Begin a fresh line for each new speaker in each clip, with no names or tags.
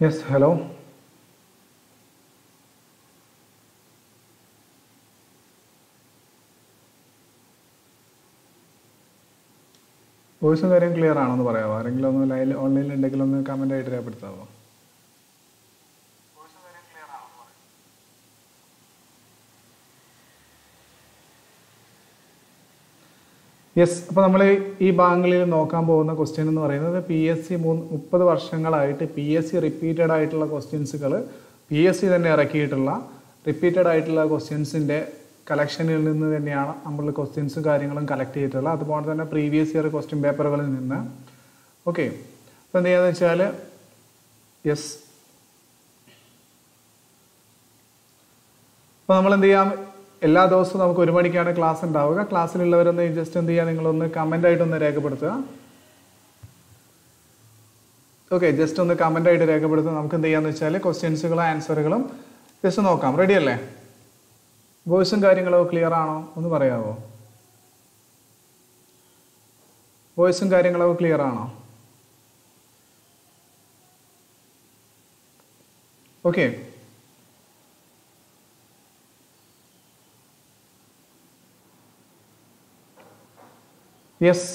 yes hello വോയിസും കാര്യം clear ആണോ എന്ന് പറയാമോ ആരെങ്കിലും ഒന്ന് ലൈൻ ഓൺലൈനിൽ ഉണ്ടെങ്കിൽ ഒന്ന് കമൻ്റ് ആയിട്ട് രേഖപ്പെടുത്താമോ യെസ് അപ്പോൾ നമ്മൾ ഈ ഭാഗങ്ങളിൽ നോക്കാൻ പോകുന്ന ക്വസ്റ്റ്യൻ എന്ന് പറയുന്നത് പി എസ് സി മൂന്ന് മുപ്പത് വർഷങ്ങളായിട്ട് പി എസ് സി റിപ്പീറ്റഡ് ആയിട്ടുള്ള ക്വസ്റ്റ്യൻസുകൾ പി എസ് സി തന്നെ ഇറക്കിയിട്ടുള്ള റിപ്പീറ്റഡ് ആയിട്ടുള്ള ക്വസ്റ്റ്യൻസിൻ്റെ കളക്ഷനിൽ നിന്ന് തന്നെയാണ് നമ്മൾ ക്വസ്റ്റ്യൻസും കാര്യങ്ങളും കളക്ട് ചെയ്തിട്ടുള്ളത് അതുപോലെ തന്നെ പ്രീവിയസ് ഇയർ ക്വസ്റ്റ്യൻ പേപ്പറുകളിൽ നിന്ന് ഓക്കെ അപ്പോൾ എന്ത് ചെയ്യാന്ന് വെച്ചാൽ യെസ് അപ്പോൾ നമ്മൾ എന്ത് ചെയ്യാം എല്ലാ ദിവസവും നമുക്ക് ഒരു മണിക്കാണ് ക്ലാസ് ഉണ്ടാവുക ക്ലാസ്സിലുള്ളവരൊന്ന് ജസ്റ്റ് എന്ത് ചെയ്യുക നിങ്ങളൊന്ന് കമൻ്റ് ആയിട്ടൊന്ന് രേഖപ്പെടുത്തുക ഓക്കെ ജസ്റ്റ് ഒന്ന് കമൻ്റ് ആയിട്ട് രേഖപ്പെടുത്തുക നമുക്ക് എന്ത് ചെയ്യാന്ന് വെച്ചാൽ ക്വസ്റ്റ്യൻസുകളും ആൻസറുകളും ജസ്റ്റ് നോക്കാം റെഡി അല്ലേ വോയിസും കാര്യങ്ങളോ ക്ലിയർ ആണോ ഒന്ന് പറയാവോ വോയിസും കാര്യങ്ങളോ ക്ലിയർ ആണോ ഓക്കെ യെസ്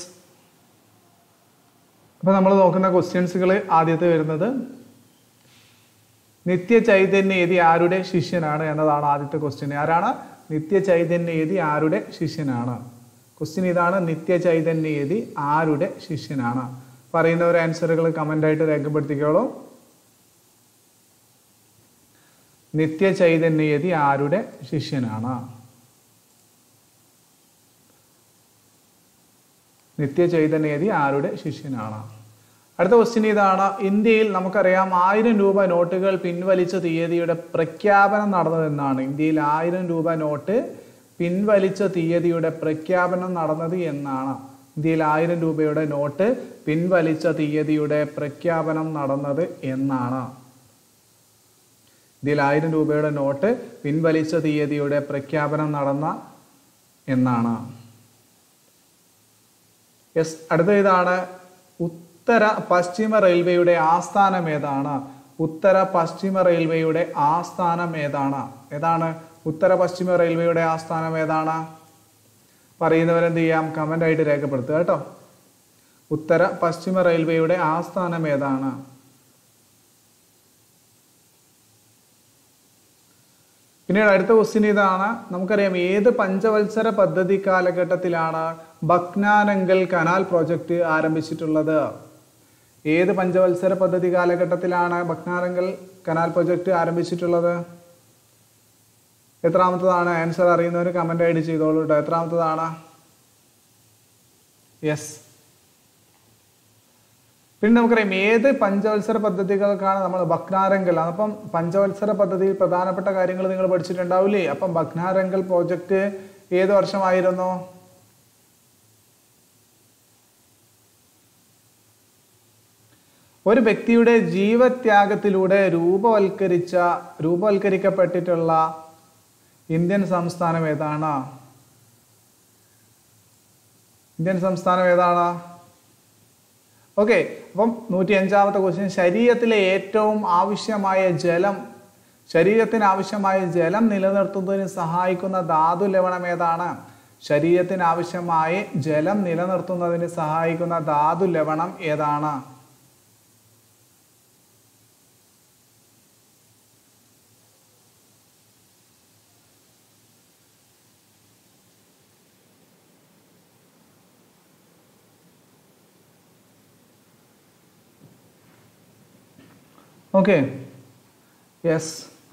അപ്പൊ നമ്മൾ നോക്കുന്ന ക്വസ്റ്റ്യൻസുകൾ ആദ്യത്തെ വരുന്നത് നിത്യ ചൈതന്യേതി ആരുടെ ശിഷ്യനാണ് എന്നതാണ് ആദ്യത്തെ ക്വസ്റ്റ്യൻ ആരാണ് നിത്യ ചൈതന്യേതി ആരുടെ ശിഷ്യനാണ് ക്വസ്റ്റ്യൻ ഇതാണ് നിത്യ ചൈതന്യേതി ആരുടെ ശിഷ്യനാണ് പറയുന്നവർ ആൻസറുകൾ കമന്റ് ആയിട്ട് രേഖപ്പെടുത്തിക്കോളൂ നിത്യ ചൈതന്യേതി ആരുടെ ശിഷ്യനാണ് നിത്യ ചൈതന്യേതി ആരുടെ ശിഷ്യനാണ് അടുത്ത ക്വസ്റ്റ്യൻ ഇതാണ് ഇന്ത്യയിൽ നമുക്കറിയാം ആയിരം രൂപ നോട്ടുകൾ പിൻവലിച്ച തീയതിയുടെ പ്രഖ്യാപനം നടന്നതെന്നാണ് ഇന്ത്യയിൽ ആയിരം രൂപ നോട്ട് പിൻവലിച്ച തീയതിയുടെ പ്രഖ്യാപനം നടന്നത് എന്നാണ് ഇന്ത്യയിൽ ആയിരം രൂപയുടെ നോട്ട് പിൻവലിച്ച തീയതിയുടെ പ്രഖ്യാപനം നടന്നത് എന്നാണ് ഇന്ത്യയിൽ ആയിരം രൂപയുടെ നോട്ട് പിൻവലിച്ച തീയതിയുടെ പ്രഖ്യാപനം നടന്ന എന്നാണ് യെസ് അടുത്ത ഇതാണ് ഉത്തര പശ്ചിമ റെയിൽവേയുടെ ആസ്ഥാനം ഏതാണ് ഉത്തര പശ്ചിമ റെയിൽവേയുടെ ആസ്ഥാനം ഏതാണ് ഏതാണ് ഉത്തര പശ്ചിമ റെയിൽവേയുടെ ആസ്ഥാനം ഏതാണ് പറയുന്നവരെന്ത് ചെയ്യാം കമന്റ് ആയിട്ട് രേഖപ്പെടുത്തുക കേട്ടോ ഉത്തര പശ്ചിമ റെയിൽവേയുടെ ആസ്ഥാനം ഏതാണ് പിന്നീട് അടുത്ത ക്വസ്റ്റ്യൻ ഇതാണ് നമുക്കറിയാം ഏത് പഞ്ചവത്സര പദ്ധതി കാലഘട്ടത്തിലാണ് ബക്നാനങ്കൽ കനാൽ പ്രോജക്റ്റ് ആരംഭിച്ചിട്ടുള്ളത് ഏത് പഞ്ചവത്സര പദ്ധതി കാലഘട്ടത്തിലാണ് ബക്നാനങ്കൽ കനാൽ പ്രോജക്റ്റ് ആരംഭിച്ചിട്ടുള്ളത് എത്രാമത്തതാണ് ആൻസർ അറിയുന്നവർ കമന്റ് ആയിട്ട് ചെയ്തോളൂ കേട്ടോ എത്രാമത്തതാണ് യെസ് പിന്നെ നമുക്കറിയാം ഏത് പഞ്ചവത്സര പദ്ധതികൾക്കാണ് നമ്മൾ ബക്നാരങ്കൽ അപ്പം പഞ്ചവത്സര പദ്ധതിയിൽ പ്രധാനപ്പെട്ട കാര്യങ്ങൾ നിങ്ങൾ പഠിച്ചിട്ടുണ്ടാവില്ലേ അപ്പം ബക്നാരങ്കൽ പ്രോജക്റ്റ് ഏത് വർഷമായിരുന്നു ഒരു വ്യക്തിയുടെ ജീവത്യാഗത്തിലൂടെ രൂപവൽക്കരിച്ച രൂപവൽക്കരിക്കപ്പെട്ടിട്ടുള്ള ഇന്ത്യൻ സംസ്ഥാനം ഏതാണ് ഇന്ത്യൻ സംസ്ഥാനം ഏതാണ് ഓക്കെ അപ്പം നൂറ്റി അഞ്ചാമത്തെ ക്വസ്റ്റ്യൻ ശരീരത്തിലെ ഏറ്റവും ആവശ്യമായ ജലം ശരീരത്തിന് ആവശ്യമായ ജലം നിലനിർത്തുന്നതിന് സഹായിക്കുന്ന ധാതു ലവണം ഏതാണ് ശരീരത്തിന് ആവശ്യമായ ജലം നിലനിർത്തുന്നതിന് സഹായിക്കുന്ന ധാതു ലവണം ഏതാണ് ഓക്കെ യെസ്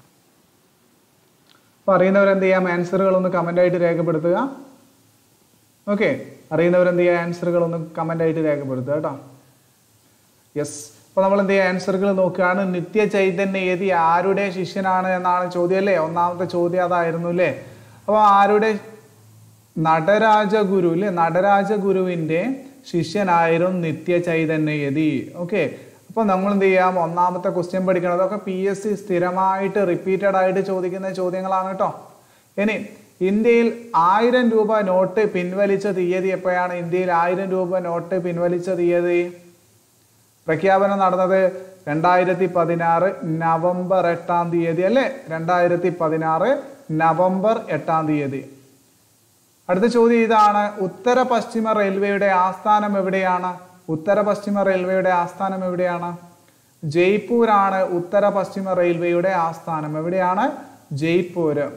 അപ്പോൾ അറിയുന്നവരെന്ത് ചെയ്യാം ആൻസറുകൾ ഒന്ന് കമൻ്റ് ആയിട്ട് രേഖപ്പെടുത്തുക ഓക്കെ അറിയുന്നവരെന്ത് ചെയ്യുക ആൻസറുകൾ ഒന്ന് കമൻ്റ് ആയിട്ട് രേഖപ്പെടുത്തുക കേട്ടോ യെസ് അപ്പോൾ നമ്മൾ എന്ത് ചെയ്യുക ആൻസറുകൾ നോക്കുകയാണ് നിത്യ ചൈതന്യ ഏതി ആരുടെ ശിഷ്യനാണ് എന്നാണ് ചോദ്യം അല്ലേ ഒന്നാമത്തെ ചോദ്യം അതായിരുന്നു അല്ലേ അപ്പോൾ ആരുടെ നടരാജഗുരു അല്ലേ നടരാജഗുരുവിൻ്റെ ശിഷ്യനായിരുന്നു നിത്യ ചൈതന്യയതി ഓക്കെ അപ്പോൾ നമ്മൾ എന്ത് ചെയ്യാം ഒന്നാമത്തെ ക്വസ്റ്റ്യൻ പഠിക്കണം അതൊക്കെ പി എസ് സി സ്ഥിരമായിട്ട് റിപ്പീറ്റഡ് ആയിട്ട് ചോദിക്കുന്ന ചോദ്യങ്ങളാണ് കേട്ടോ ഇനി ഇന്ത്യയിൽ ആയിരം രൂപ നോട്ട് പിൻവലിച്ച തീയതി എപ്പോഴാണ് ഇന്ത്യയിൽ ആയിരം രൂപ നോട്ട് പിൻവലിച്ച തീയതി പ്രഖ്യാപനം നടന്നത് രണ്ടായിരത്തി പതിനാറ് നവംബർ എട്ടാം തീയതി അല്ലേ രണ്ടായിരത്തി പതിനാറ് നവംബർ എട്ടാം തീയതി അടുത്ത ചോദ്യം ഇതാണ് ഉത്തര പശ്ചിമ റെയിൽവേയുടെ ആസ്ഥാനം എവിടെയാണ് ഉത്തര പശ്ചിമ റെയിൽവേയുടെ ആസ്ഥാനം എവിടെയാണ് ജയ്പൂരാണ് ഉത്തര പശ്ചിമ റെയിൽവേയുടെ ആസ്ഥാനം എവിടെയാണ് ജയ്പൂര്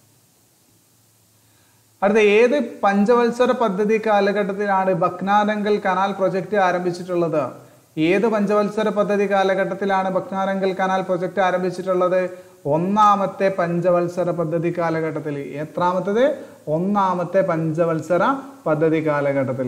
അടുത്ത ഏത് പഞ്ചവത്സര പദ്ധതി കാലഘട്ടത്തിലാണ് ബക്നാരങ്കൽ കനാൽ പ്രൊജക്ട് ആരംഭിച്ചിട്ടുള്ളത് ഏത് പഞ്ചവത്സര പദ്ധതി കാലഘട്ടത്തിലാണ് ബക്നാരങ്കൽ കനാൽ പ്രൊജക്ട് ആരംഭിച്ചിട്ടുള്ളത് ഒന്നാമത്തെ പഞ്ചവത്സര പദ്ധതി കാലഘട്ടത്തിൽ എത്രാമത്തത് ഒന്നാമത്തെ പഞ്ചവത്സര പദ്ധതി കാലഘട്ടത്തിൽ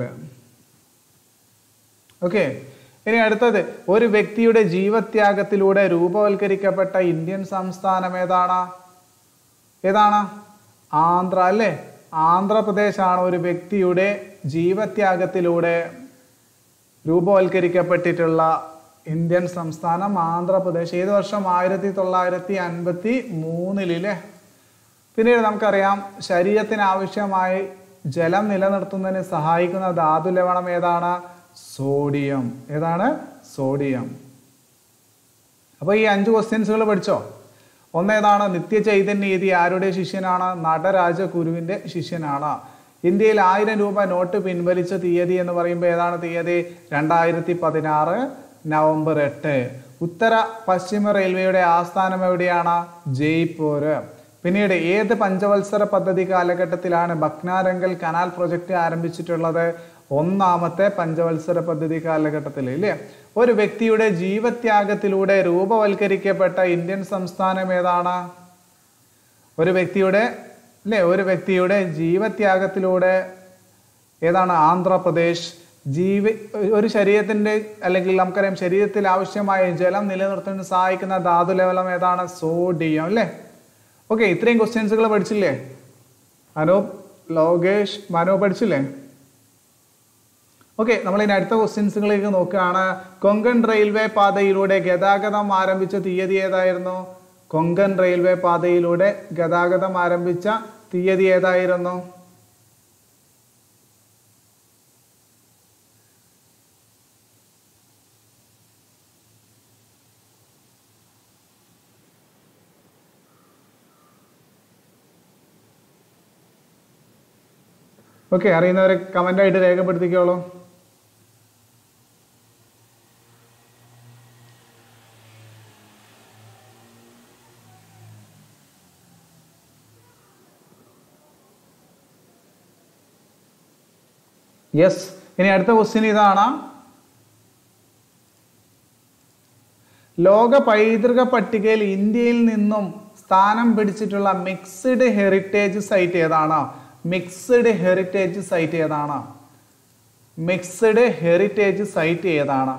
ഓക്കെ ഇനി അടുത്തത് ഒരു വ്യക്തിയുടെ ജീവത്യാഗത്തിലൂടെ രൂപവൽക്കരിക്കപ്പെട്ട ഇന്ത്യൻ സംസ്ഥാനം ഏതാണ് ഏതാണ് ആന്ധ്ര അല്ലേ ആന്ധ്രാപ്രദേശാണ് ഒരു വ്യക്തിയുടെ ജീവത്യാഗത്തിലൂടെ രൂപവൽക്കരിക്കപ്പെട്ടിട്ടുള്ള ഇന്ത്യൻ സംസ്ഥാനം ആന്ധ്രാപ്രദേശ് ഏത് വർഷം ആയിരത്തി തൊള്ളായിരത്തി അൻപത്തി മൂന്നിലെ പിന്നീട് നമുക്കറിയാം ശരീരത്തിന് ആവശ്യമായി ജലം നിലനിർത്തുന്നതിന് സഹായിക്കുന്ന ധാതു ലവണം ഏതാണ് സോഡിയം ഏതാണ് സോഡിയം അപ്പോൾ ഈ അഞ്ച് ക്വസ്റ്റ്യൻസുകൾ പഠിച്ചോ ഒന്നേതാണ് നിത്യ ചൈതന്യനീതി ആരുടെ ശിഷ്യനാണ് നടരാജ ഗുരുവിന്റെ ശിഷ്യനാണ് ഇന്ത്യയിൽ ആയിരം രൂപ നോട്ട് പിൻവലിച്ച തീയതി എന്ന് പറയുമ്പോൾ ഏതാണ് തീയതി രണ്ടായിരത്തി പതിനാറ് നവംബർ എട്ട് ഉത്തര പശ്ചിമ റെയിൽവേയുടെ ആസ്ഥാനം എവിടെയാണ് ജയ്പൂർ പിന്നീട് ഏത് പഞ്ചവത്സര പദ്ധതി കാലഘട്ടത്തിലാണ് ബക്നാരങ്കൽ കനാൽ പ്രൊജക്ട് ആരംഭിച്ചിട്ടുള്ളത് ഒന്നാമത്തെ പഞ്ചവത്സര പദ്ധതി കാലഘട്ടത്തിൽ ഇല്ലേ ഒരു വ്യക്തിയുടെ ജീവത്യാഗത്തിലൂടെ രൂപവൽക്കരിക്കപ്പെട്ട ഇന്ത്യൻ സംസ്ഥാനം ഏതാണ് ഒരു വ്യക്തിയുടെ അല്ലേ ഒരു വ്യക്തിയുടെ ജീവത്യാഗത്തിലൂടെ ഏതാണ് ആന്ധ്രാപ്രദേശ് ജീവ ഒരു ശരീരത്തിന്റെ അല്ലെങ്കിൽ നമുക്കറിയാം ശരീരത്തിൽ ആവശ്യമായ ജലം നിലനിർത്താൻ സഹായിക്കുന്ന ധാതു ലെവലം ഏതാണ് സോഡിയം അല്ലേ ഓക്കെ ഇത്രയും ക്വസ്റ്റ്യൻസുകൾ പഠിച്ചില്ലേ അനൂപ് ലോകേഷ് മനോ പഠിച്ചില്ലേ ഓക്കെ നമ്മൾ ഇനി അടുത്ത ക്വസ്റ്റ്യൻസുകളിലേക്ക് നോക്കുകയാണ് കൊങ്കൺ റെയിൽവേ പാതയിലൂടെ ഗതാഗതം ആരംഭിച്ച തീയതി ഏതായിരുന്നു കൊങ്കൺ റെയിൽവേ പാതയിലൂടെ ഗതാഗതം ആരംഭിച്ച തീയതി ഏതായിരുന്നു ഓക്കെ അറിയുന്നവരെ കമന്റ് ആയിട്ട് രേഖപ്പെടുത്തിക്കോളൂ യെസ് ഇനി അടുത്ത ക്വസ്റ്റ്യൻ ഇതാണ് ലോക പൈതൃക പട്ടികയിൽ ഇന്ത്യയിൽ നിന്നും സ്ഥാനം പിടിച്ചിട്ടുള്ള മിക്സ്ഡ് ഹെറിറ്റേജ് സൈറ്റ് ഏതാണ് മിക്സ്ഡ് ഹെറിറ്റേജ് സൈറ്റ് ഏതാണ് മിക്സ്ഡ് ഹെറിറ്റേജ് സൈറ്റ് ഏതാണ്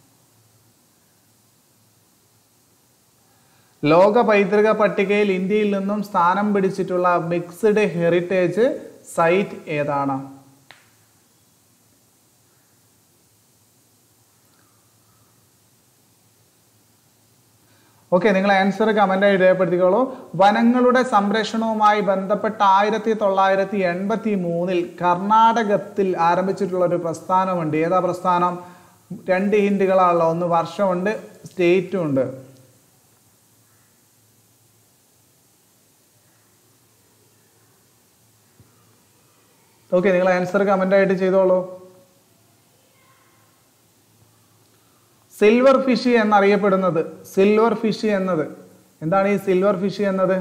ലോക പൈതൃക പട്ടികയിൽ ഇന്ത്യയിൽ നിന്നും സ്ഥാനം പിടിച്ചിട്ടുള്ള മിക്സ്ഡ് ഹെറിറ്റേജ് സൈറ്റ് ഏതാണ് ഓക്കെ നിങ്ങൾ ആൻസർ കമന്റായി രേഖപ്പെടുത്തിക്കോളൂ വനങ്ങളുടെ സംരക്ഷണവുമായി ബന്ധപ്പെട്ട ആയിരത്തി തൊള്ളായിരത്തി എൺപത്തി മൂന്നിൽ കർണാടകത്തിൽ ആരംഭിച്ചിട്ടുള്ള ഒരു പ്രസ്ഥാനമുണ്ട് ഏതാ പ്രസ്ഥാനം രണ്ട് ഹിന്റുകളാണല്ലോ ഒന്ന് വർഷമുണ്ട് സ്റ്റേറ്റും ഉണ്ട് ഓക്കെ നിങ്ങൾ ആൻസർ കമന്റ് ആയിട്ട് ചെയ്തോളൂ സിൽവർ ഫിഷ് എന്നറിയപ്പെടുന്നത് സിൽവർ ഫിഷ് എന്നത് എന്താണ് ഈ സിൽവർ ഫിഷ് എന്നത്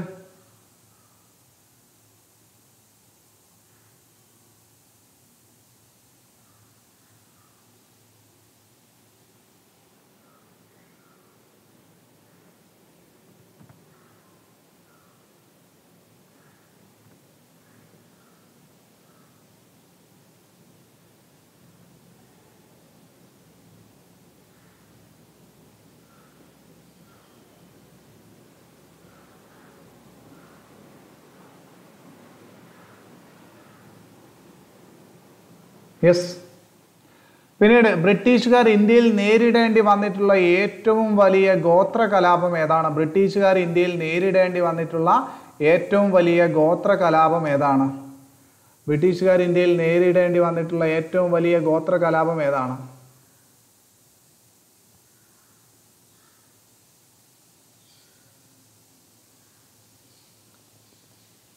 യെസ് പിന്നീട് ബ്രിട്ടീഷുകാർ ഇന്ത്യയിൽ നേരിടേണ്ടി വന്നിട്ടുള്ള ഏറ്റവും വലിയ ഗോത്ര കലാപം ഏതാണ് ബ്രിട്ടീഷുകാർ ഇന്ത്യയിൽ നേരിടേണ്ടി വന്നിട്ടുള്ള ഏറ്റവും വലിയ ഗോത്ര കലാപം ഏതാണ് ബ്രിട്ടീഷുകാർ ഇന്ത്യയിൽ നേരിടേണ്ടി വന്നിട്ടുള്ള ഏറ്റവും വലിയ ഗോത്ര കലാപം ഏതാണ്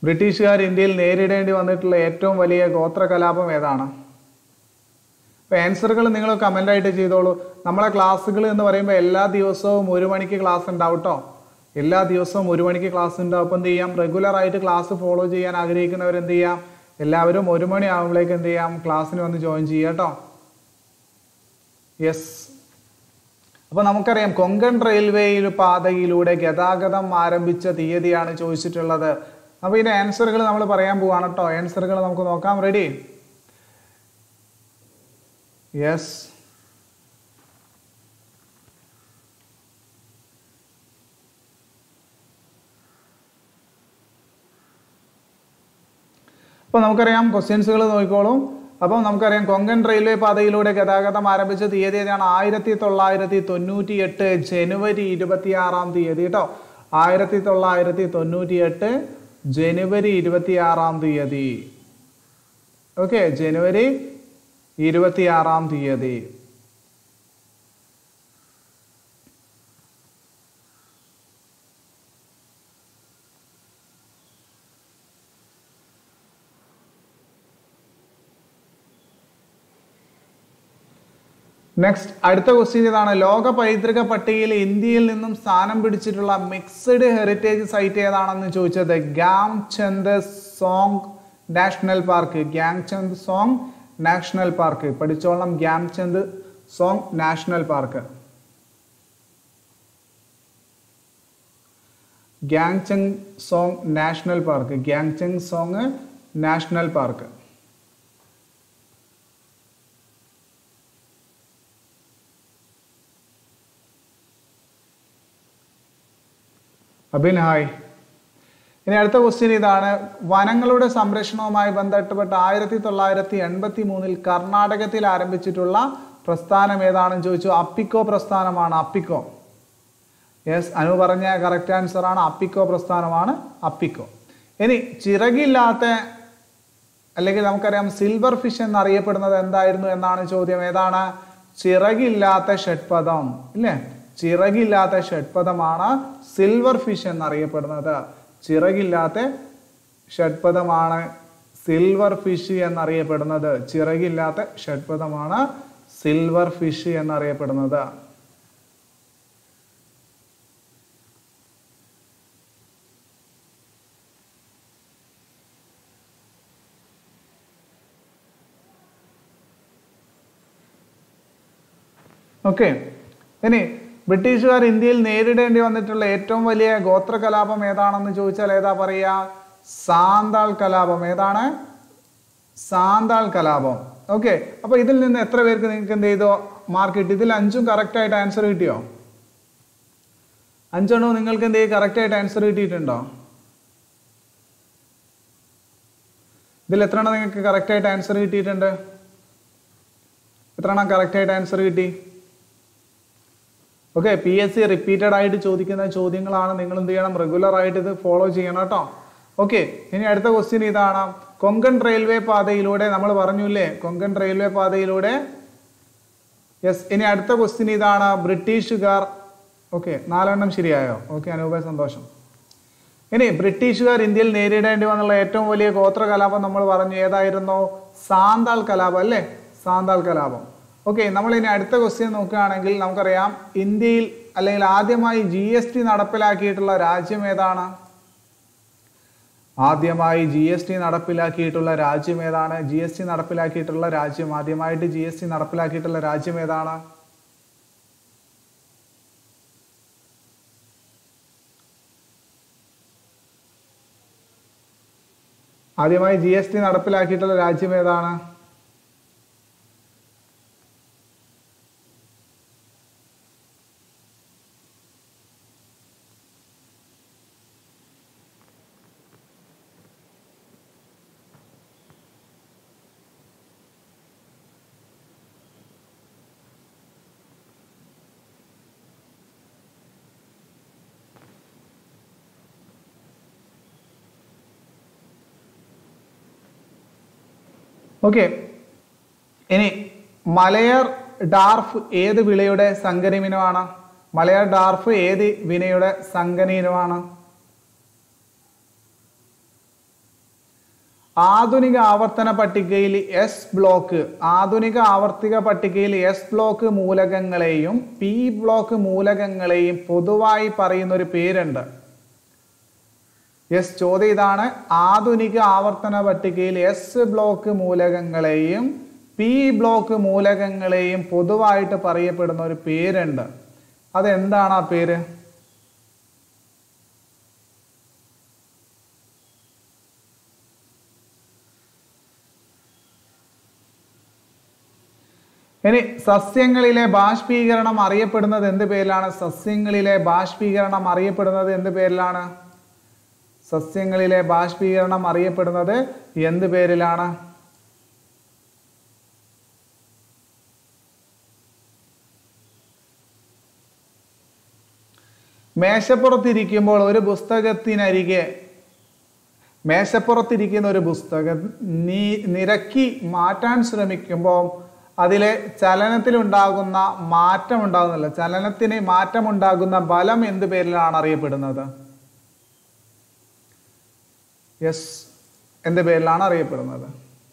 ബ്രിട്ടീഷുകാർ ഇന്ത്യയിൽ നേരിടേണ്ടി വന്നിട്ടുള്ള ഏറ്റവും വലിയ ഗോത്ര കലാപം ഏതാണ് അപ്പോൾ ആൻസറുകൾ നിങ്ങൾ കമൻ്റായിട്ട് ചെയ്തോളൂ നമ്മളെ ക്ലാസ്സുകൾ എന്ന് പറയുമ്പോൾ എല്ലാ ദിവസവും ഒരു മണിക്ക് ക്ലാസ് ഉണ്ടാവും കേട്ടോ എല്ലാ ദിവസവും ഒരു മണിക്ക് ക്ലാസ് ഉണ്ടാവും അപ്പം എന്ത് ചെയ്യാം റെഗുലർ ആയിട്ട് ക്ലാസ് ഫോളോ ചെയ്യാൻ ആഗ്രഹിക്കുന്നവർ എന്ത് ചെയ്യാം എല്ലാവരും ഒരു മണി ആകുമ്പോഴേക്ക് എന്ത് ചെയ്യാം ക്ലാസ്സിന് വന്ന് ജോയിൻ ചെയ്യുക കേട്ടോ യെസ് അപ്പൊ നമുക്കറിയാം കൊങ്കൺ റെയിൽവേയിൽ പാതയിലൂടെ ഗതാഗതം ആരംഭിച്ച തീയതിയാണ് ചോദിച്ചിട്ടുള്ളത് അപ്പൊ ഇതിന്റെ ആൻസറുകൾ നമ്മൾ പറയാൻ പോവാണ് കേട്ടോ ആൻസറുകൾ നമുക്ക് നോക്കാം റെഡി യെസ് അപ്പോൾ നമുക്കറിയാം ക്വസ്റ്റ്യൻസുകൾ നോക്കിക്കോളൂ അപ്പം നമുക്കറിയാം കൊങ്കൺ റെയിൽവേ പാതയിലൂടെ ഗതാഗതം ആരംഭിച്ച തീയതി ഏതാണ് ആയിരത്തി തൊള്ളായിരത്തി തൊണ്ണൂറ്റി എട്ട് ജനുവരി ഇരുപത്തി ആറാം തീയതി കേട്ടോ ആയിരത്തി തൊള്ളായിരത്തി തൊണ്ണൂറ്റി എട്ട് ജനുവരി ഇരുപത്തി ആറാം തീയതി ഓക്കെ ജനുവരി ഇരുപത്തി ആറാം തീയതി നെക്സ്റ്റ് അടുത്ത ക്വസ്റ്റ്യൻ ഇതാണ് ലോക പൈതൃക പട്ടികയിൽ ഇന്ത്യയിൽ നിന്നും സ്ഥാനം പിടിച്ചിട്ടുള്ള മിക്സഡ് ഹെറിറ്റേജ് സൈറ്റ് ഏതാണെന്ന് ചോദിച്ചത് Khangchendzonga national park Khangchendzonga national park പഠിച്ചോളണം Khangchendzonga national park Khangchendzonga national park Khangchendzonga national park Abin hi ഇനി അടുത്ത ക്വസ്റ്റ്യൻ ഇതാണ് വനങ്ങളുടെ സംരക്ഷണവുമായി ബന്ധപ്പെട്ട് ആയിരത്തി തൊള്ളായിരത്തി എൺപത്തി മൂന്നിൽ കർണാടകത്തിൽ ആരംഭിച്ചിട്ടുള്ള പ്രസ്ഥാനം ഏതാണെന്ന് ചോദിച്ചു അപ്പിക്കോ പ്രസ്ഥാനമാണ് അപ്പിക്കോ യെസ് അനു പറഞ്ഞ കറക്റ്റ് ആൻസർ ആണ് അപ്പിക്കോ പ്രസ്ഥാനമാണ് അപ്പിക്കോ ഇനി ചിറകില്ലാത്ത അല്ലെങ്കിൽ നമുക്കറിയാം സിൽവർ ഫിഷ് എന്നറിയപ്പെടുന്നത് എന്തായിരുന്നു എന്നാണ് ചോദ്യം ഏതാണ് ചിറകില്ലാത്ത ഷഡ്പദം ഇല്ലേ ചിറകില്ലാത്ത ഷഡ്പദമാണ് സിൽവർ ഫിഷ് എന്നറിയപ്പെടുന്നത് ചിറകില്ലാത്ത ഷഡ്പദമാണ് സിൽവർ ഫിഷ് എന്നറിയപ്പെടുന്നത് ചിറകില്ലാത്ത ഷഡ്പദമാണ് സിൽവർ ഫിഷ് എന്നറിയപ്പെടുന്നത് ഓക്കെ ഇനി ബ്രിട്ടീഷുകാർ ഇന്ത്യയിൽ നേരിടേണ്ടി വന്നിട്ടുള്ള ഏറ്റവും വലിയ ഗോത്ര കലാപം ഏതാണെന്ന് ചോദിച്ചാൽ ഏതാ പറയാ സാന്താൾ കലാപം ഏതാണ് സാന്താൾ കലാപം ഓക്കെ അപ്പൊ ഇതിൽ നിന്ന് എത്ര പേർക്ക് നിങ്ങൾക്ക് എന്ത് ചെയ്തോ മാർക്ക് കിട്ടി ഇതിൽ അഞ്ചും കറക്റ്റ് ആയിട്ട് ആൻസർ കിട്ടിയോ അഞ്ചെണ്ണവും നിങ്ങൾക്ക് എന്ത് ചെയ്യും കറക്റ്റ് ആയിട്ട് ആൻസർ കിട്ടിയിട്ടുണ്ടോ ഇതിൽ എത്ര എണ്ണം നിങ്ങൾക്ക് കറക്റ്റ് ആയിട്ട് ആൻസർ കിട്ടിയിട്ടുണ്ട് എത്ര എണ്ണം കറക്റ്റ് ആയിട്ട് ആൻസർ കിട്ടി okay P S C repeated ആയിട്ട് ചോദിക്കുന്ന ചോദ്യങ്ങളാണ് നിങ്ങൾ എന്ത് ചെയ്യണം റെഗുലർ ആയിട്ട് ഇത് ഫോളോ ചെയ്യണം കേട്ടോ ഓക്കെ ഇനി അടുത്ത ക്വസ്റ്റ്യൻ ഇതാണ് കൊങ്കൺ റെയിൽവേ പാതയിലൂടെ നമ്മൾ പറഞ്ഞില്ലേ കൊങ്കൺ റെയിൽവേ പാതയിലൂടെ യെസ് ഇനി അടുത്ത ക്വസ്റ്റ്യൻ ഇതാണ് ബ്രിട്ടീഷുകാർ ഓക്കെ നാലെണ്ണം ശരിയായോ ഓക്കെ അനൂപ സന്തോഷം ഇനി ബ്രിട്ടീഷുകാർ ഇന്ത്യയിൽ നേരിടേണ്ടി വന്നുള്ള ഏറ്റവും വലിയ ഗോത്ര കലാപം നമ്മൾ പറഞ്ഞു ഏതായിരുന്നു സാന്താൾ കലാപം അല്ലേ സാന്താൾ കലാപം ഓക്കെ നമ്മൾ ഇനി അടുത്ത ക്വസ്റ്റ്യൻ നോക്കുകയാണെങ്കിൽ നമുക്കറിയാം ഇന്ത്യയിൽ അല്ലെങ്കിൽ ആദ്യമായി ജി എസ് ടി നടപ്പിലാക്കിയിട്ടുള്ള രാജ്യം ഏതാണ് ആദ്യമായി ജി എസ് ടി നടപ്പിലാക്കിയിട്ടുള്ള രാജ്യം ഏതാണ് ജി എസ് ടി നടപ്പിലാക്കിയിട്ടുള്ള രാജ്യം ആദ്യമായിട്ട് ജി എസ് ടി നടപ്പിലാക്കിയിട്ടുള്ള രാജ്യം ഏതാണ് ആദ്യമായി ജി എസ് ടി നടപ്പിലാക്കിയിട്ടുള്ള രാജ്യം ഏതാണ് ഓക്കെ ഇനി മലയർ ഡാർഫ് ഏത് വിളയുടെ സങ്കരമിനമാണ് മലയർ ഡാർഫ് ഏത് വിനയുടെ സങ്കനീനമാണ് ആധുനിക ആവർത്തന പട്ടികയിൽ എസ് ബ്ലോക്ക് ആധുനിക ആവർത്തിക പട്ടികയിൽ എസ് ബ്ലോക്ക് മൂലകങ്ങളെയും പി ബ്ലോക്ക് മൂലകങ്ങളെയും പൊതുവായി പറയുന്ന ഒരു പേരുണ്ട് യെസ് ചോദ്യം ഇതാണ് ആധുനിക ആവർത്തന പട്ടികയിൽ എസ് ബ്ലോക്ക് മൂലകങ്ങളെയും പി ബ്ലോക്ക് മൂലകങ്ങളെയും പൊതുവായിട്ട് പറയപ്പെടുന്ന ഒരു പേരുണ്ട് അതെന്താണ് ആ പേര് ഇനി സസ്യങ്ങളിലെ ബാഷ്പീകരണം അറിയപ്പെടുന്നത് എന്ത് പേരിലാണ് സസ്യങ്ങളിലെ ബാഷ്പീകരണം അറിയപ്പെടുന്നത് എന്ത് പേരിലാണ് സസ്യങ്ങളിലെ ബാഷ്പീകരണം അറിയപ്പെടുന്നത് എന്ത് പേരിലാണ് മേശപ്പുറത്തിരിക്കുമ്പോൾ ഒരു പുസ്തകത്തിനരികെ മേശപ്പുറത്തിരിക്കുന്ന ഒരു പുസ്തകം നീ നിരക്കി മാറ്റാൻ ശ്രമിക്കുമ്പോൾ അതിലെ ചലനത്തിലുണ്ടാകുന്ന മാറ്റം ഉണ്ടാകുന്നില്ല ചലനത്തിന് മാറ്റമുണ്ടാകുന്ന ബലം എന്ത് പേരിലാണ് അറിയപ്പെടുന്നത് യെസ് എന്ത് പേരിലാണ് അറിയപ്പെടുന്നത്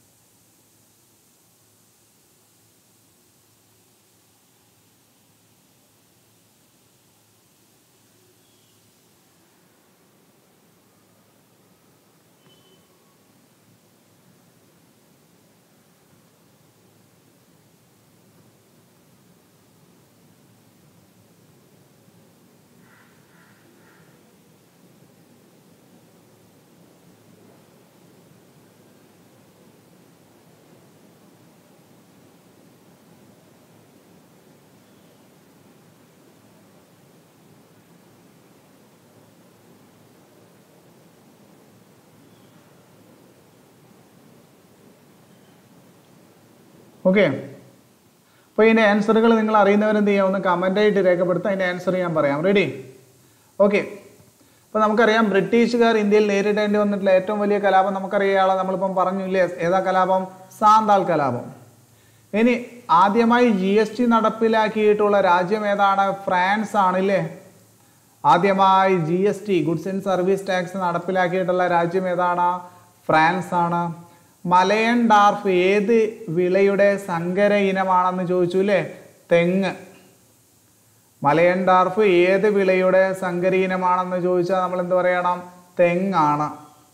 ഓക്കെ അപ്പോൾ ഇതിൻ്റെ ആൻസറുകൾ നിങ്ങൾ അറിയുന്നവരെന്ത് ചെയ്യാം ഒന്ന് കമൻ്റ് ആയിട്ട് രേഖപ്പെടുത്താം അതിൻ്റെ ആൻസർ ഞാൻ പറയാം റെഡി ഓക്കെ അപ്പോൾ നമുക്കറിയാം ബ്രിട്ടീഷുകാർ ഇന്ത്യയിൽ നേരിടേണ്ടി വന്നിട്ടുള്ള ഏറ്റവും വലിയ കലാപം നമുക്കറിയാളെ നമ്മളിപ്പം പറഞ്ഞില്ലേ ഏതാ കലാപം സാന്താൾ കലാപം ഇനി ആദ്യമായി ജി എസ് ടി നടപ്പിലാക്കിയിട്ടുള്ള രാജ്യം ഏതാണ് ഫ്രാൻസ് ആണില്ലേ ആദ്യമായി G S T goods and service tax നടപ്പിലാക്കിയിട്ടുള്ള രാജ്യം ഏതാണ് ഫ്രാൻസ് ആണ് മലയൻ ഡാർഫ് ഏത് വിളയുടെ സങ്കര ഇനമാണെന്ന് ചോദിച്ചു അല്ലേ തെങ്ങ് മലയൻ ഡാർഫ് ഏത് വിളയുടെ സങ്കര ഇനമാണെന്ന് ചോദിച്ചാൽ നമ്മൾ എന്ത് പറയണം തെങ്ങാണ്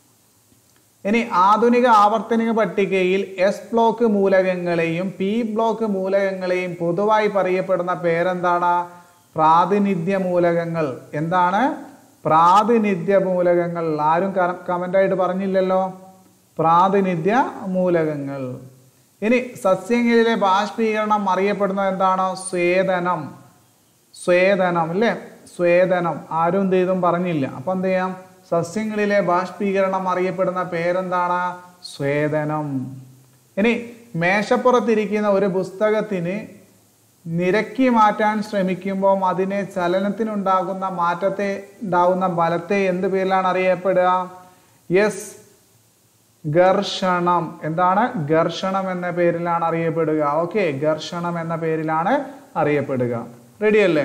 ഇനി ആധുനിക ആവർത്തനിക പട്ടികയിൽ എസ് ബ്ലോക്ക് മൂലകങ്ങളെയും പി ബ്ലോക്ക് മൂലകങ്ങളെയും പൊതുവായി പറയപ്പെടുന്ന പേരെന്താണ് പ്രാതിനിധ്യ മൂലകങ്ങൾ എന്താണ് പ്രാതിനിധ്യ മൂലകങ്ങൾ ആരും കമൻ്റായിട്ട് പറഞ്ഞില്ലല്ലോ പ്രാതിനിധ്യ മൂലകങ്ങൾ ഇനി സസ്യങ്ങളിലെ ബാഷ്പീകരണം അറിയപ്പെടുന്നത് എന്താണ് സ്വേദനം സ്വേദനം അല്ലേ സ്വേദനം ആരും എന്ത് ചെയ്തും പറഞ്ഞില്ല അപ്പം എന്ത് ചെയ്യാം സസ്യങ്ങളിലെ ബാഷ്പീകരണം അറിയപ്പെടുന്ന പേരെന്താണ് സ്വേദനം ഇനി മേശപ്പുറത്തിരിക്കുന്ന ഒരു പുസ്തകത്തിന് നിരക്കി മാറ്റാൻ ശ്രമിക്കുമ്പോൾ അതിനെ ചലനത്തിനുണ്ടാകുന്ന മാറ്റത്തെ ഉണ്ടാകുന്ന ബലത്തെ എന്ത് പേരിലാണ് അറിയപ്പെടുക യെസ് ഘർഷണം എന്താണ് ഘർഷണം എന്ന പേരിലാണ് അറിയപ്പെടുക ഓക്കെ ഘർഷണം എന്ന പേരിലാണ് അറിയപ്പെടുക റെഡി അല്ലേ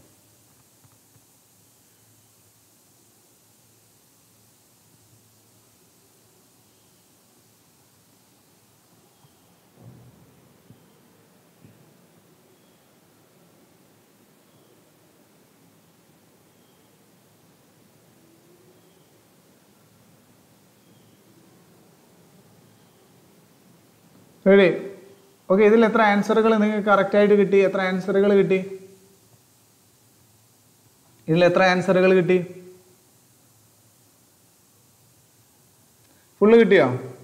റെഡി ഓക്കെ ഇതിൽ എത്ര ആൻസറുകൾ നിങ്ങൾക്ക് കറക്റ്റ് ആയിട്ട് കിട്ടി എത്ര ആൻസറുകൾ കിട്ടി ഇതിൽ എത്ര ആൻസറുകൾ കിട്ടി ഫുള്ള് കിട്ടിയോ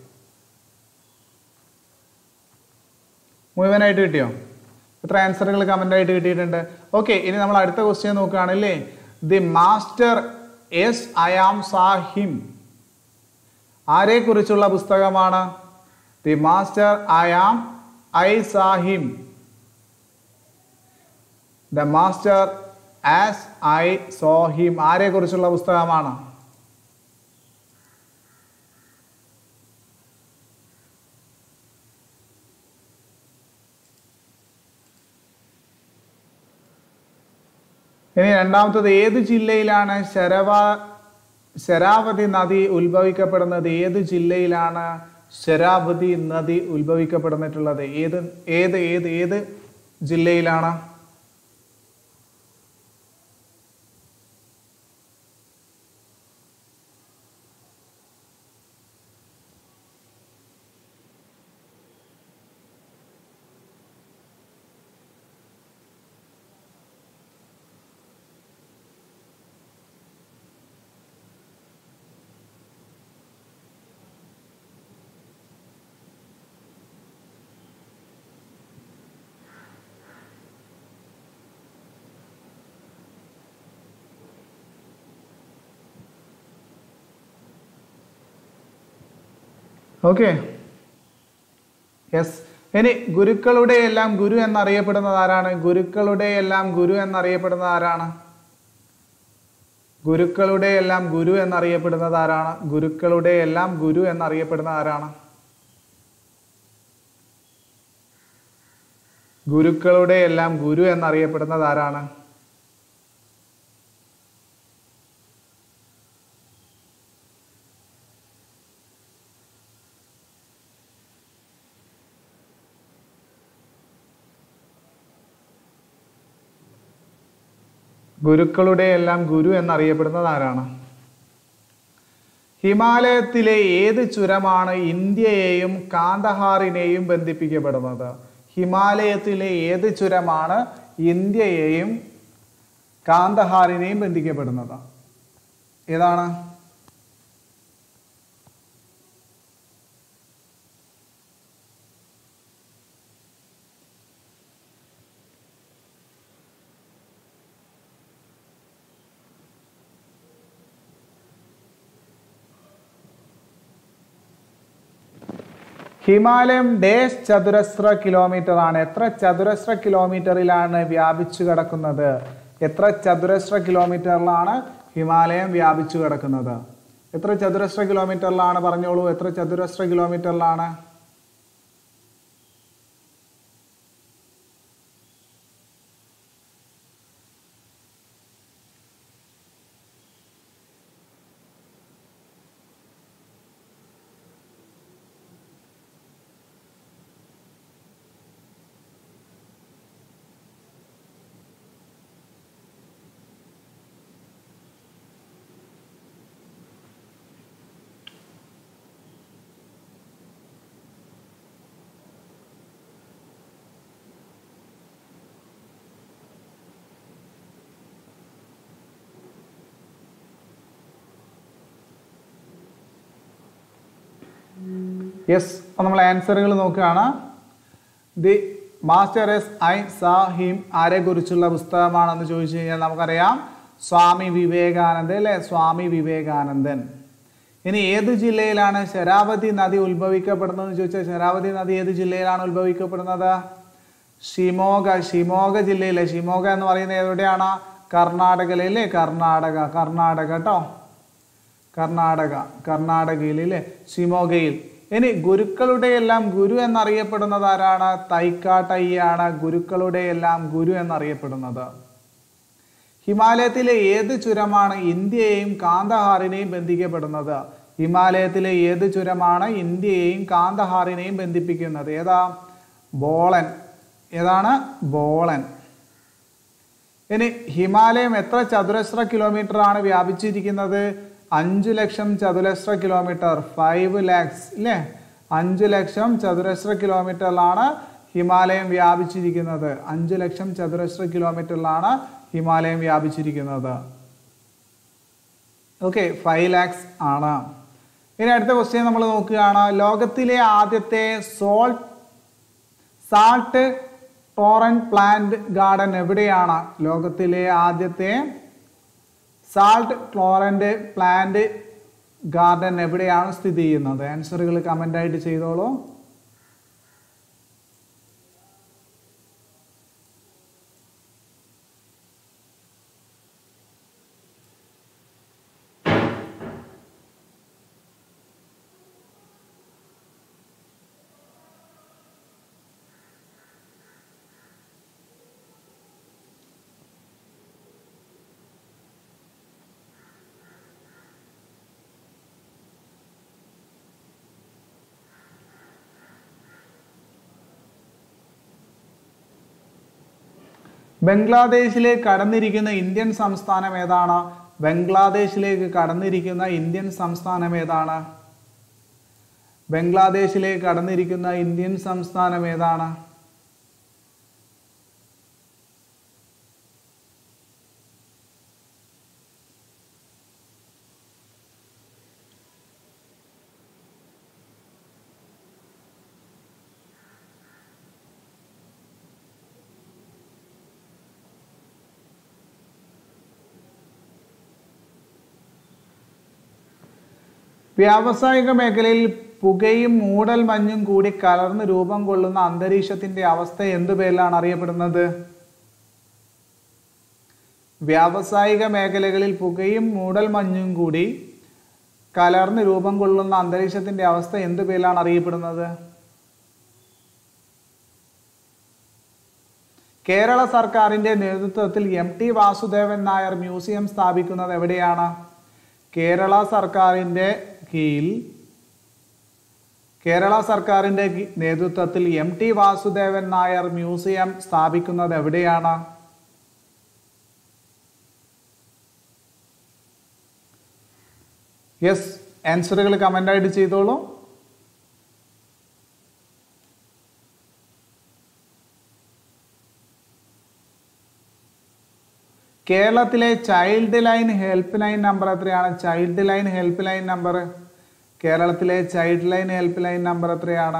മുഴുവനായിട്ട് കിട്ടിയോ എത്ര ആൻസറുകൾ കമൻ്റ് ആയിട്ട് കിട്ടിയിട്ടുണ്ട് ഓക്കെ ഇനി നമ്മൾ അടുത്ത ക്വസ്റ്റ്യൻ നോക്കുകയാണല്ലേ the master as I'm saw him ആരെക്കുറിച്ചുള്ള പുസ്തകമാണ് the master I am I saw him the master as I saw him ആരെ കുറിച്ചുള്ള പുസ്തകമാണ് ഇനി രണ്ടാമത്തത് ഏത് ജില്ലയിലാണ് ശരവ ശരാവതി നദി ഉത്ഭവിക്കപ്പെടുന്നത് ഏത് ജില്ലയിലാണ് ശരാവതി നദി ഉത്ഭവിക്കപ്പെടുന്നിട്ടുള്ളത് ഏത് ഏത് ഏത് ഏത് ജില്ലയിലാണ് ഓക്കെ യെസ് ഇനി ഗുരുക്കളുടെ എല്ലാം ഗുരു എന്നറിയപ്പെടുന്നത് ആരാണ് ഗുരുക്കളുടെ എല്ലാം ഗുരു എന്നറിയപ്പെടുന്നത് ആരാണ് ഗുരുക്കളുടെ എല്ലാം ഗുരു എന്നറിയപ്പെടുന്നത് ആരാണ് ഗുരുക്കളുടെ എല്ലാം ഗുരു എന്നറിയപ്പെടുന്നത് ആരാണ് ഗുരുക്കളുടെ എല്ലാം ഗുരു എന്നറിയപ്പെടുന്നത് ആരാണ് ഗുരുക്കളുടെ എല്ലാം ഗുരു എന്നറിയപ്പെടുന്നത് ആരാണ് ഹിമാലയത്തിലെ ഏത് ചുരമാണ് ഇന്ത്യയെയും കാന്തഹാറിനെയും ബന്ധിപ്പിക്കപ്പെടുന്നത് ഹിമാലയത്തിലെ ഏത് ചുരമാണ് ഇന്ത്യയെയും കാന്തഹാറിനെയും ബന്ധിക്കപ്പെടുന്നത് ഏതാണ് ഹിമാലയം ഡേഷ് ചതുരശ്ര കിലോമീറ്റർ ആണ് എത്ര ചതുരശ്ര കിലോമീറ്ററിലാണ് വ്യാപിച്ചു കിടക്കുന്നത് എത്ര ചതുരശ്ര കിലോമീറ്ററിലാണ് ഹിമാലയം വ്യാപിച്ചു കിടക്കുന്നത് എത്ര ചതുരശ്ര കിലോമീറ്ററിലാണ് പറഞ്ഞോളൂ എത്ര ചതുരശ്ര കിലോമീറ്ററിലാണ് യെസ് അപ്പൊ നമ്മൾ ആൻസറുകൾ നോക്കുകയാണ് the master as I saw him ആരെ കുറിച്ചുള്ള പുസ്തകമാണെന്ന് ചോദിച്ചു കഴിഞ്ഞാൽ നമുക്കറിയാം സ്വാമി വിവേകാനന്ദൻ അല്ലെ സ്വാമി വിവേകാനന്ദൻ ഇനി ഏത് ജില്ലയിലാണ് ശരാവതി നദി ഉത്ഭവിക്കപ്പെടുന്നത് ചോദിച്ചാൽ ശരാവതി നദി ഏത് ജില്ലയിലാണ് ഉത്ഭവിക്കപ്പെടുന്നത് ഷിമോഗ ഷിമോഗ ജില്ലയിലെ ഷിമോഗ എന്ന് പറയുന്നത് എവിടെയാണ് കർണാടകയിലെ കർണാടക കർണാടക കേട്ടോ കർണാടക കർണാടകയിലെ ഷിമോഗയിൽ ഇനി ഗുരുക്കളുടെ എല്ലാം ഗുരു എന്നറിയപ്പെടുന്നത് ആരാണ് തൈക്കാട്ടയ്യാണ് ഗുരുക്കളുടെ എല്ലാം ഗുരു എന്നറിയപ്പെടുന്നത് ഹിമാലയത്തിലെ ഏത് ചുരമാണ് ഇന്ത്യയെയും കാന്തഹാറിനെയും ബന്ധിക്കപ്പെടുന്നത് ഹിമാലയത്തിലെ ഏത് ചുരമാണ് ഇന്ത്യയെയും കാന്തഹാറിനെയും ബന്ധിപ്പിക്കുന്നത് ഏതാ ബോളൻ ഏതാണ് ബോളൻ ഇനി ഹിമാലയം എത്ര ചതുരശ്ര കിലോമീറ്റർ ആണ് വ്യാപിച്ചിരിക്കുന്നത് അഞ്ചു ലക്ഷം ചതുരശ്ര കിലോമീറ്റർ ഫൈവ് ലാക്സ് ഇല്ലേ അഞ്ചു ലക്ഷം ചതുരശ്ര കിലോമീറ്ററിലാണ് ഹിമാലയം വ്യാപിച്ചിരിക്കുന്നത് അഞ്ചു ലക്ഷം ചതുരശ്ര കിലോമീറ്ററിലാണ് ഹിമാലയം വ്യാപിച്ചിരിക്കുന്നത് ഓക്കെ ഫൈവ് ലാക്സ് ആണ് ഇനി അടുത്ത ക്വസ്റ്റ്യൻ നമ്മൾ നോക്കുകയാണ് ലോകത്തിലെ ആദ്യത്തെ salt salt tolerant plant garden എവിടെയാണ് ലോകത്തിലെ ആദ്യത്തെ സാൾട്ട് ക്ലോറന്റ് പ്ലാന്റ് ഗാർഡൻ എവിടെയാണ് സ്ഥിതി ചെയ്യുന്നത് ആൻസറുകൾ കമൻ്റ് ആയിട്ട് ചെയ്തോളൂ ബംഗ്ലാദേശിലേക്ക് കടന്നിരിക്കുന്ന ഇന്ത്യൻ സംസ്ഥാനം ഏതാണ് ബംഗ്ലാദേശിലേക്ക് കടന്നിരിക്കുന്ന ഇന്ത്യൻ സംസ്ഥാനം ഏതാണ് ബംഗ്ലാദേശിലേക്ക് കടന്നിരിക്കുന്ന ഇന്ത്യൻ സംസ്ഥാനം ഏതാണ് വ്യാവസായിക മേഖലയിൽ പുകയും മൂടൽ മഞ്ഞും കൂടി കലർന്ന് രൂപം കൊള്ളുന്ന അന്തരീക്ഷത്തിന്റെ അവസ്ഥ എന്തു പേരിലാണ് അറിയപ്പെടുന്നത് വ്യാവസായിക മേഖലകളിൽ പുകയും മൂടൽ മഞ്ഞും കൂടി കലർന്ന് രൂപം കൊള്ളുന്ന അന്തരീക്ഷത്തിന്റെ അവസ്ഥ എന്തു പേരിലാണ് അറിയപ്പെടുന്നത് കേരള സർക്കാരിന്റെ നേതൃത്വത്തിൽ M T Vasudevan Nair museum സ്ഥാപിക്കുന്നത് എവിടെയാണ് കേരള സർക്കാരിന്റെ കീഴിൽ കേരള സർക്കാരിന്റെ കീ- നേതൃത്വത്തിൽ M T Vasudevan Nair museum സ്ഥാപിക്കുന്നത് എവിടെയാണ് യെസ് ആൻസറുകൾ കമൻ്റായിട്ട് ചെയ്തോളൂ കേരളത്തിലെ child line help line number എത്രയാണ് child line help line number കേരളത്തിലെ child line help line number എത്രയാണ്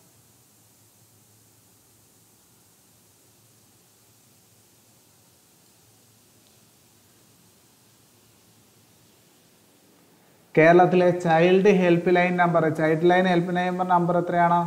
കേരളത്തിലെ child help line number child line help line number എത്രയാണ്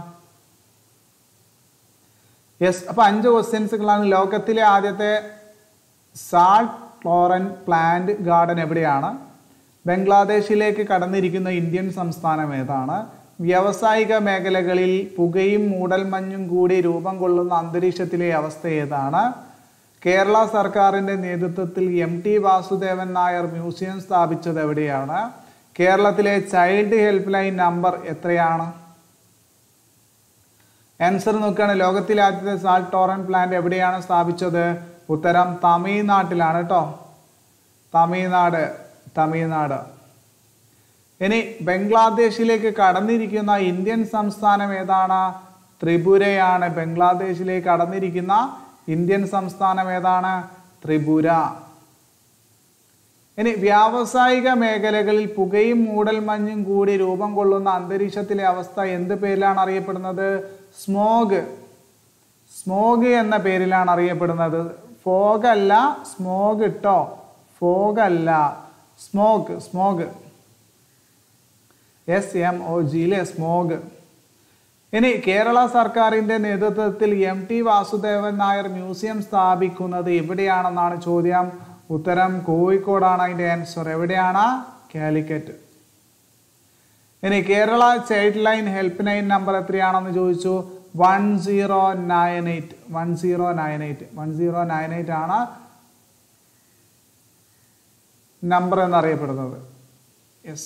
യെസ് അപ്പൊ അഞ്ച് ക്വസ്റ്റ്യൻസുകളാണ് ലോകത്തിലെ ആദ്യത്തെ സാൾട്ട് ഫ്ലോറൻ പ്ലാന്റ് ഗാർഡൻ എവിടെയാണ് ബംഗ്ലാദേശിലേക്ക് കടന്നിരിക്കുന്ന ഇന്ത്യൻ സംസ്ഥാനം ഏതാണ് വ്യാവസായിക മേഖലകളിൽ പുകയും മൂടൽമഞ്ഞും കൂടി രൂപം കൊള്ളുന്ന അന്തരീക്ഷത്തിലെ അവസ്ഥ ഏതാണ് കേരള സർക്കാരിന്റെ നേതൃത്വത്തിൽ M T Vasudevan Nair museum സ്ഥാപിച്ചത് എവിടെയാണ് കേരളത്തിലെ ചൈൽഡ് ഹെൽപ്പ് ലൈൻ നമ്പർ എത്രയാണ് ആൻസർ നോക്കുകയാണ് ലോകത്തിലെ ആദ്യത്തെ സാൾട്ട് ടോറൻ പ്ലാന്റ് എവിടെയാണ് സ്ഥാപിച്ചത് ഉത്തരം തമിഴ്നാട്ടിലാണ് കേട്ടോ തമിഴ്നാട് തമിഴ്നാട് ഇനി ബംഗ്ലാദേശിലേക്ക് കടന്നിരിക്കുന്ന ഇന്ത്യൻ സംസ്ഥാനം ഏതാണ് ത്രിപുരയാണ് ബംഗ്ലാദേശിലേക്ക് കടന്നിരിക്കുന്ന ഇന്ത്യൻ സംസ്ഥാനം ഏതാണ് ത്രിപുര ഇനി വ്യാവസായിക മേഖലകളിൽ പുകയും മൂടൽമഞ്ഞും കൂടി രൂപം കൊള്ളുന്ന അന്തരീക്ഷത്തിലെ അവസ്ഥ എന്ത് പേരിലാണ് അറിയപ്പെടുന്നത് സ്മോഗ് സ്മോഗ് എന്ന പേരിലാണ് അറിയപ്പെടുന്നത് ഫോഗ് അല്ല സ്മോഗ് ഇട്ടോ ഫോഗ് അല്ല smog smog S M O ജിയിലെ സ്മോഗ് ഇനി കേരള സർക്കാരിന്റെ നേതൃത്വത്തിൽ M T Vasudevan Nair museum സ്ഥാപിക്കുന്നത് എവിടെയാണെന്നാണ് ചോദ്യം ഉത്തരം കോഴിക്കോടാണ് അതിന്റെ ആൻസർ എവിടെയാണ് കാലിക്കറ്റ് ഇനി Kerala child line help line number എത്രയാണെന്ന് ചോദിച്ചു one zero nine eight one zero nine eight one zero nine eight ആണ് നമ്പർ എന്നറിയപ്പെടുന്നത് യെസ്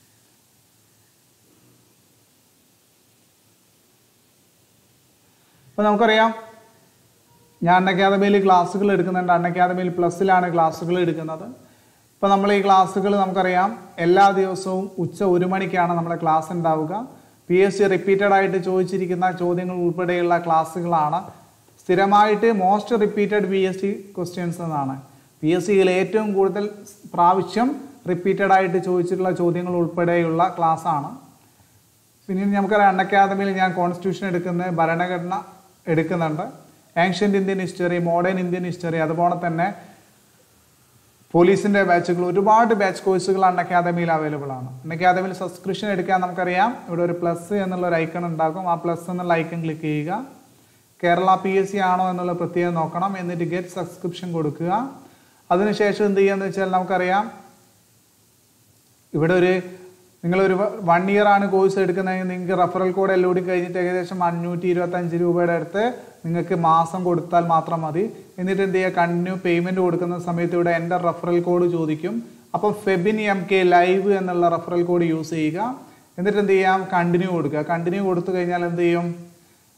അപ്പോൾ നമുക്കറിയാം ഞാൻ അൺ അക്കാദമിയിൽ ക്ലാസ്സുകൾ എടുക്കുന്നുണ്ട് അൺ അക്കാദമിയിൽ പ്ലസ്സിലാണ് ക്ലാസ്സുകൾ എടുക്കുന്നത് ഇപ്പോൾ നമ്മൾ ഈ ക്ലാസ്സുകൾ നമുക്കറിയാം എല്ലാ ദിവസവും ഉച്ച ഒരു മണിക്കാണ് നമ്മുടെ ക്ലാസ് ഉണ്ടാവുക പി എസ് സി റിപ്പീറ്റഡ് ആയിട്ട് ചോദിച്ചിരിക്കുന്ന ചോദ്യങ്ങൾ ഉൾപ്പെടെയുള്ള ക്ലാസ്സുകളാണ് സ്ഥിരമായിട്ട് most repeated P S C questions എന്നാണ് പി എസ് സിയിൽ ഏറ്റവും കൂടുതൽ പ്രാവശ്യം റിപ്പീറ്റഡ് ആയിട്ട് ചോദിച്ചിട്ടുള്ള ചോദ്യങ്ങൾ ഉൾപ്പെടെയുള്ള ക്ലാസ്സാണ് പിന്നെ നമുക്കറിയാം അൺ അക്കാദമിയിൽ ഞാൻ കോൺസ്റ്റിറ്റ്യൂഷൻ എടുക്കുന്ന ഭരണഘടന എടുക്കുന്നുണ്ട് ancient Indian history modern Indian history അതുപോലെ തന്നെ പോലീസിന്റെ ബാച്ചുകൾ ഒരുപാട് ബാച്ച് കോഴ്സുകൾ അൺ അക്കാദമിയിൽ അവൈലബിൾ ആണ് അൺ അക്കാദമിയിൽ സബ്സ്ക്രിപ്ഷൻ എടുക്കാൻ നമുക്കറിയാം ഇവിടെ ഒരു പ്ലസ് എന്നുള്ള ഒരു ഐക്കൺ ഉണ്ടാകും ആ പ്ലസ് എന്നുള്ള ഐക്കൺ ക്ലിക്ക് ചെയ്യുക കേരള പി എസ് സി ആണോ എന്നുള്ള പ്രത്യേകം നോക്കണം എന്നിട്ട് ഗെറ്റ് സബ്സ്ക്രിപ്ഷൻ കൊടുക്കുക അതിനുശേഷം എന്ത് ചെയ്യുക വെച്ചാൽ നമുക്കറിയാം ഇവിടെ ഒരു നിങ്ങളൊരു വൺ ഇയർ ആണ് കോഴ്സ് എടുക്കുന്നതെങ്കിൽ നിങ്ങൾക്ക് റെഫറൽ കോഡ് എല്ലാം കൂടി കഴിഞ്ഞിട്ട് ഏകദേശം അഞ്ഞൂറ്റി ഇരുപത്തഞ്ച് രൂപയുടെ അടുത്ത് നിങ്ങൾക്ക് മാസം കൊടുത്താൽ മാത്രം മതി എന്നിട്ട് എന്ത് ചെയ്യുക കണ്ടിന്യൂ പേയ്മെന്റ് കൊടുക്കുന്ന സമയത്ത് ഇവിടെ എൻ്റെ റെഫറൽ കോഡ് ചോദിക്കും അപ്പോൾ ഫെബിൻ എം കെ ലൈവ് എന്നുള്ള റെഫറൽ കോഡ് യൂസ് ചെയ്യുക എന്നിട്ട് എന്ത് ചെയ്യാം കണ്ടിന്യൂ കൊടുക്കുക കണ്ടിന്യൂ കൊടുത്തു കഴിഞ്ഞാൽ എന്ത് ചെയ്യും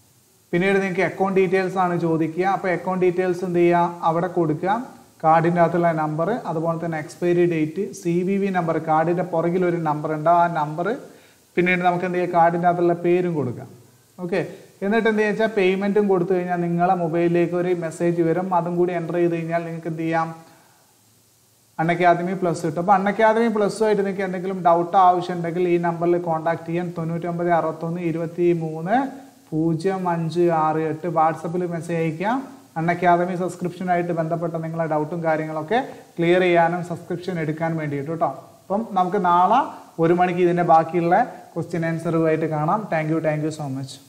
പിന്നീട് നിങ്ങൾക്ക് അക്കൗണ്ട് ഡീറ്റെയിൽസ് ആണ് ചോദിക്കുക അപ്പോൾ അക്കൗണ്ട് ഡീറ്റെയിൽസ് എന്ത് ചെയ്യുക അവിടെ കൊടുക്കുക കാർഡിൻ്റെ അകത്തുള്ള നമ്പർ അതുപോലെ തന്നെ expiry date C V V number കാർഡിൻ്റെ പുറകിൽ ഒരു നമ്പർ ഉണ്ട് ആ നമ്പർ പിന്നീട് നമുക്ക് എന്ത് ചെയ്യുക കാർഡിൻ്റെ അകത്തുള്ള പേരും കൊടുക്കാം ഓക്കെ എന്നിട്ട് എന്ത് വെച്ചാൽ പേയ്മെൻറ്റും കൊടുത്തു കഴിഞ്ഞാൽ നിങ്ങളെ മൊബൈലിലേക്ക് ഒരു മെസ്സേജ് വരും അതും കൂടി എൻ്റർ ചെയ്ത് കഴിഞ്ഞാൽ നിങ്ങൾക്ക് എന്ത് ചെയ്യാം അൺ അക്കാദമി പ്ലസ് കിട്ടും അപ്പോൾ അൺ അക്കാദമി പ്ലസ് ആയിട്ട് നിങ്ങൾക്ക് എന്തെങ്കിലും ഡൗട്ട് ആവശ്യം ഉണ്ടെങ്കിൽ ഈ നമ്പറിൽ കോൺടാക്ട് ചെയ്യാൻ തൊണ്ണൂറ്റൊമ്പത് അറുപത്തൊന്ന് ഇരുപത്തി മൂന്ന് പൂജ്യം അഞ്ച് ആറ് എട്ട് വാട്സപ്പിൽ മെസ്സേജ് അയക്കാം അൺ അക്കാദമി സബ്സ്ക്രിപ്ഷനായിട്ട് ബന്ധപ്പെട്ട നിങ്ങളെ ഡൗട്ടും കാര്യങ്ങളൊക്കെ ക്ലിയർ ചെയ്യാനും സബ്സ്ക്രിപ്ഷൻ എടുക്കാൻ വേണ്ടിയിട്ട് കേട്ടോ അപ്പം നമുക്ക് നാളെ ഒരു മണിക്ക് ഇതിൻ്റെ ബാക്കിയുള്ള ക്വസ്റ്റ്യൻ ആൻസറുമായിട്ട് കാണാം thank you thank you so much